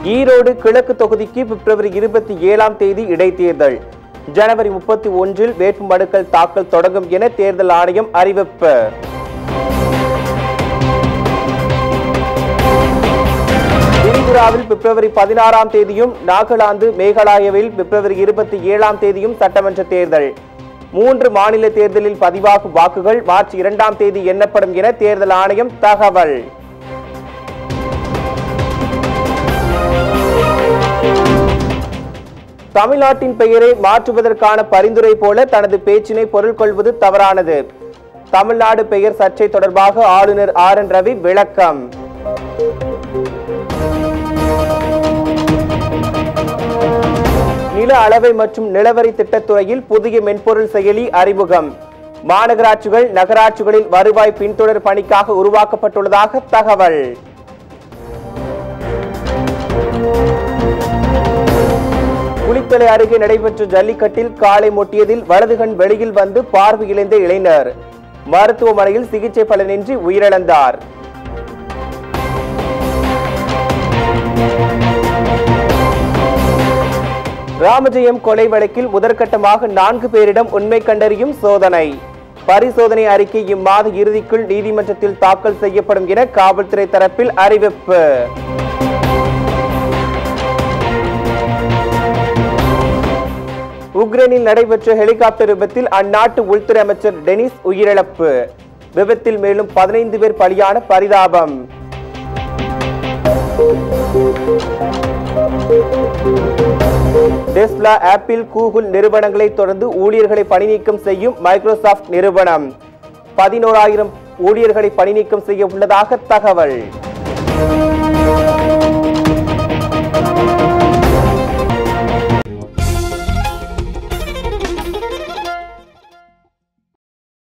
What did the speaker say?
ஈரோடு கிழக்கு தொகுதிக்கு பிப்ரவரி இருபத்தி ஏழாம் தேதி இடைத்தேர்தல் ஜனவரி முப்பத்தி ஒன்றில் வேட்புமனுக்கள் தாக்கல் தொடங்கும் என தேர்தல் ஆணையம் அறிவிப்பு திரிபுராவில் பிப்ரவரி பதினாறாம் தேதியும் நாகாலாந்து மேகாலயாவில் பிப்ரவரி இருபத்தி ஏழாம் தேதியும் சட்டமன்ற தேர்தல் மூன்று மாநில தேர்தலில் பதிவாகும் வாக்குகள் மார்ச் இரண்டாம் தேதி எண்ணப்படும் என தேர்தல் ஆணையம் தகவல் தமிழ்நாட்டின் பெயரை மாற்றுவதற்கான பரிந்துரை போல தனது பேச்சினை பொருள் கொள்வது தவறானது தமிழ்நாடு பெயர் சர்ச்சை தொடர்பாக ஆளுநர் ஆர் என் ரவி விளக்கம் நில அளவை மற்றும் நிலவரி திட்டத்துறையில் புதிய மென்பொருள் செயலி அறிமுகம் மாநகராட்சிகள் நகராட்சிகளில் வருவாய் பின்தொடர் பணிக்காக உருவாக்கப்பட்டுள்ளதாக தகவல் குளித்தலை அருகே நடைபெற்ற ஜல்லிக்கட்டில் காலை மொட்டியதில் வலதுகண் வெளியில் வந்து பார்வையிழந்த இளைஞர் மருத்துவமனையில் சிகிச்சை பலனின்றி உயிரிழந்தார் ராமஜெயம் கொலை வழக்கில் முதற்கட்டமாக நான்கு பேரிடம் உண்மை கண்டறியும் சோதனை பரிசோதனை அறிக்கை இம்மாத இறுதிக்குள் நீதிமன்றத்தில் தாக்கல் செய்யப்படும் என காவல்துறை தரப்பில் அறிவிப்பு உக்ரைனில் நடைபெற்ற ஹெலிகாப்டர் விபத்தில் அந்நாட்டு உள்துறை அமைச்சர் டெனிஸ் உயிரிழப்பு விபத்தில் மேலும் பதினைந்து பேர் பலியான பரிதாபம் டெஸ்லா ஆப்பிள் கூகுள் நிறுவனங்களை தொடர்ந்து ஊழியர்களை பணிநீக்கம் செய்யும் மைக்ரோசாஃப்ட் நிறுவனம் பதினோராயிரம் ஊழியர்களை பணிநீக்கம் செய்ய உள்ளதாக தகவல்